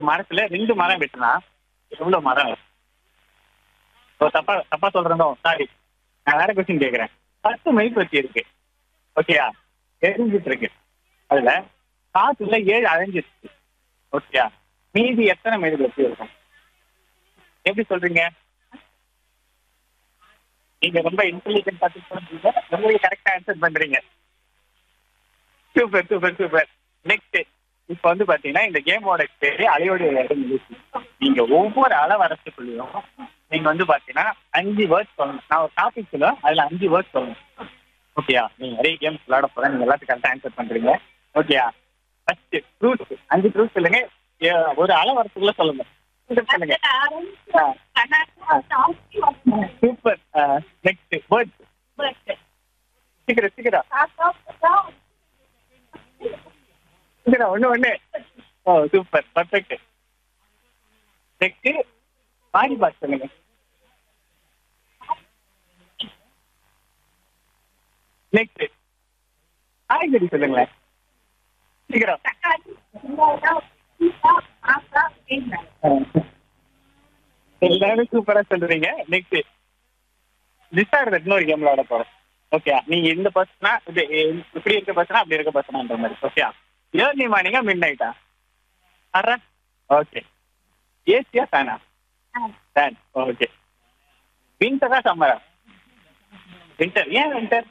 மரத்துல ரெண்டு மரம் வெட்டினா எவ்வளவு மரம் வரும்? ஓ தப்பா தப்பா சொல்றேனோ சாரி நான் வேற கொஸ்டின் கேக்குறேன் பத்து மெழுகுவர்த்தி இருக்கு ஓகேயா எரிஞ்சிட்டு இருக்கு அதுல காத்துல ஏழு அழிஞ்சிருச்சு ஓகேயா மீதி எத்தனை மெழுகுவர்த்தி இருக்கும் எப்படி சொல்றீங்க நீங்க ரொம்ப இன்டெலிஜென்ட் பார்த்து ரொம்ப கரெக்டா ஆன்சர் பண்றீங்க சூப்பர் சூப்பர் சூப்பர் நெக்ஸ்ட் இப்போ வந்து பாத்தீங்கன்னா இந்த கேமோட பேரு அலையோட இடம் நிகழ்ச்சி நீங்க ஒவ்வொரு அலை வரத்துக்குள்ளயும் நீங்க வந்து பாத்தீங்கன்னா அஞ்சு வேர்ட்ஸ் சொல்லணும் நான் ஒரு டாபிக் சொல்லுவேன் அதுல அஞ்சு வேர்ட்ஸ் சொல்லணும் ஓகேயா நீங்க நிறைய கேம்ஸ் விளையாட போறேன் நீங்க எல்லாத்துக்கும் கரெக்டா ஆன்சர் பண்றீங்க ஓகேயா ஃபர்ஸ்ட் ஃப்ரூட்ஸ் அஞ்சு ஃப்ரூட்ஸ் சொல்லுங்க ஏ, ஒரு அலை வரத்துக்குள்ள சொல்லுங்க சொல்லுங்க சூப்பர் நெக்ஸ்ட் வேர்ட்ஸ் சீக்கிரம் சீக்கிரம் சீக்கிரம் ஒண்ணு ஒண்ணு ஓ சூப்பர் பர்ஃபெக்ட் நெக்ஸ்ட் பாடி பாட் சொல்லுங்க நெக்ஸ்ட் காய்கறி சொல்லுங்களேன் சீக்கிரம் எல்லாரும் சூப்பரா சொல்றீங்க நெக்ஸ்ட் டிஸ்டார் இன்னொரு கேம் விளையாட போறோம் ஓகே நீங்க இந்த பர்சனா இது இப்படி இருக்க பர்சனா அப்படி இருக்க பர்சனான்ற மாதிரி ஓகே ஏர்லி மார்னிங்கா மிட் நைட்டா அற ஓகே ஏசியா ஃபேனா ஃபேன் ஓகே விண்டரா சம்மரா விண்டர் ஏன் விண்டர்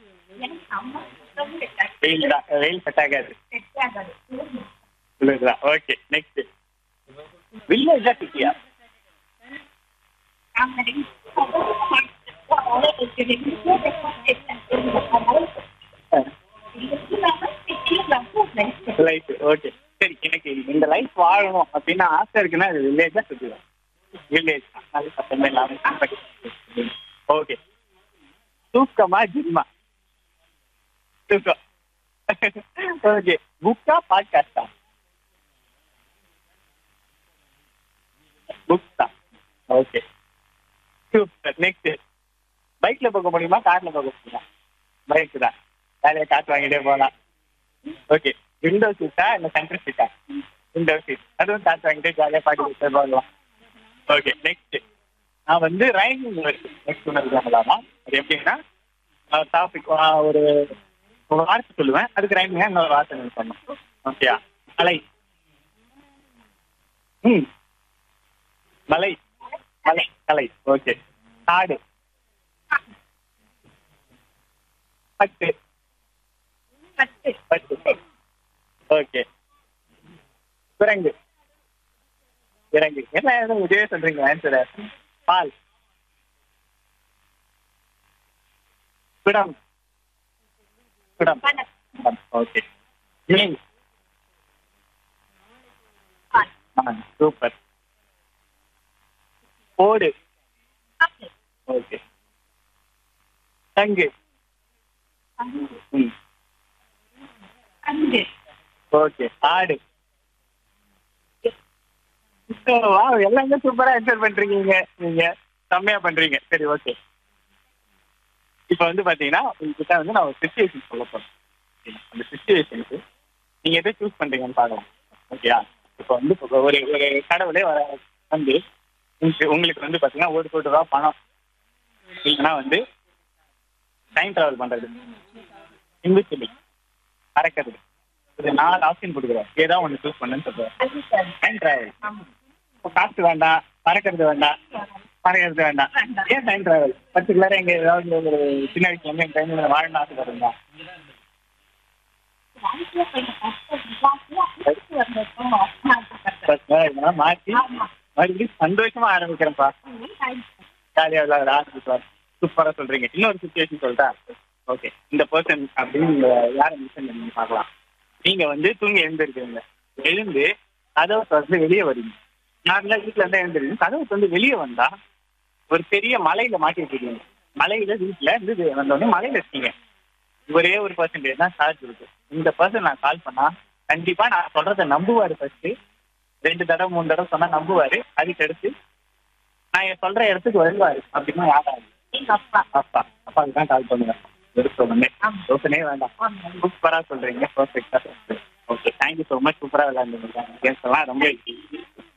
வெயில் தான் வெயில் செட் ஆகாது சொல்லுங்களா ஓகே நெக்ஸ்ட் வில்லேஜா சிட்டியா லைஃப் ஓகே சரி எனக்கு இந்த லைஃப் வாழணும் அப்படின்னு ஆசை இருக்குன்னா அது வில்லேஜா சுற்றுவேன் வில்லேஜ் அது சத்தமே இல்லாம ஓகே தூக்கமா ஜிம்மா தூக்கம் ஓகே புக்கா பாட்காஸ்டா புக் தான் ஓகே சூப்பர் நெக்ஸ்ட் பைக்ல போக முடியுமா கார்ல போக முடியுமா பைக் தான் வேலையை காசு வாங்கிட்டே போகலாம் ஓகே விண்டோ சீட்டா இல்ல சென்டர் சீட்டா விண்டோ சீட் அதுவும் காசு வாங்கிட்டு ஜாலியாக பாட்டி கொடுத்து போகலாம் ஓகே நெக்ஸ்ட் நான் வந்து ரைமிங் நெக்ஸ்ட் ஒன்று இருக்கலாமா அது எப்படின்னா டாபிக் ஒரு ஒரு வார்த்தை சொல்லுவேன் அதுக்கு ரைமிங்கா இன்னொரு வார்த்தை நீங்க சொல்லணும் ஓகேயா மலை ம் மலை மலை கலை ஓகே காடு பட்டு பட்டு ஓகே குரங்கு இறங்கு என்ன எதுவும் இதே சொல்றீங்க ஆன்சர் பால் குடம் குடம் ஓகே மீன் சூப்பர் ஓடு ஓகே தங்கு ம் ஓகே ஆடு So, wow, எல்லாமே சூப்பரா ஆன்சர் பண்றீங்க நீங்க செம்மையா பண்றீங்க சரி ஓகே இப்போ வந்து பாத்தீங்கன்னா உங்ககிட்ட வந்து நான் ஒரு சுச்சுவேஷன் சொல்ல போறேன் Okay, அந்த சுச்சுவேஷனுக்கு நீங்க எதை சூஸ் பண்றீங்கன்னு பார்க்கலாம் ஓகேயா இப்போ வந்து இப்போ ஒரு ஒரு கடவுளே வர வந்து உங்களுக்கு உங்களுக்கு வந்து பாத்தீங்கன்னா ஒரு கோடி ரூபா பணம் இல்லைன்னா வந்து டைம் டிராவல் பண்றது இன்விசிபிள் பறக்கிறது இது நாலு ஆப்ஷன் கொடுக்குறேன் ஏதாவது ஒன்று சூஸ் பண்ணுன்னு சொல்றேன் டைம் டிராவல் இப்போ காசு வேண்டாம் பறக்கிறது வேண்டாம் பறக்கிறது வேண்டாம் ஏன் டைம் டிராவல் பர்டிகுலரா எங்க ஏதாவது ஒரு சின்ன வயசுல இருந்து எங்க டைம்ல வாழணும் ஆசைப்படுறீங்க இதெல்லாம் மாற்றி மறுபடியும் சந்தோஷமா ஆரம்பிக்கிறேன்ப்பா ஜாலியா விளையாட ஆரம்பிக்கலாம் சூப்பரா சொல்றீங்க இன்னொரு சுச்சுவேஷன் சொல்லிட்டா ஓகே இந்த பர்சன் அப்படின்னு நீங்க யாரை மிஷன் பண்ணி பார்க்கலாம் நீங்க வந்து தூங்கி எழுந்திருக்கீங்க எழுந்து கதவை திறந்து வெளியே வரீங்க நார்மலா வீட்டுல இருந்தா எழுந்திருக்கீங்க கதவை திறந்து வெளியே வந்தா ஒரு பெரிய மலையில மாட்டிட்டு இருக்கீங்க மலையில வீட்டுல இருந்து வந்தோடனே மலையில இருக்கீங்க ஒரே ஒரு பர்சன்டேஜ் தான் சார்ஜ் இருக்கு இந்த பர்சன் நான் கால் பண்ணா கண்டிப்பா நான் சொல்றதை நம்புவாரு ஃபர்ஸ்ட் ரெண்டு தடவை மூணு தடவை சொன்னா நம்புவாரு அதுக்கு அடுத்து நான் சொல்ற இடத்துக்கு வருவாரு அப்படின்னா யாராரு அப்பா அப்பா அப்பாவுக்கு தான் கால் பண்ணுவேன் வெறுப்போமே யோசனையே வேண்டாம் சூப்பரா சொல்றீங்க பர்ஃபெக்டா ஓகே தேங்க்யூ ஸோ மச் சூப்பரா விளையாண்டுருக்கீங்க கேம்ஸ் எல்லாம் ரொம்ப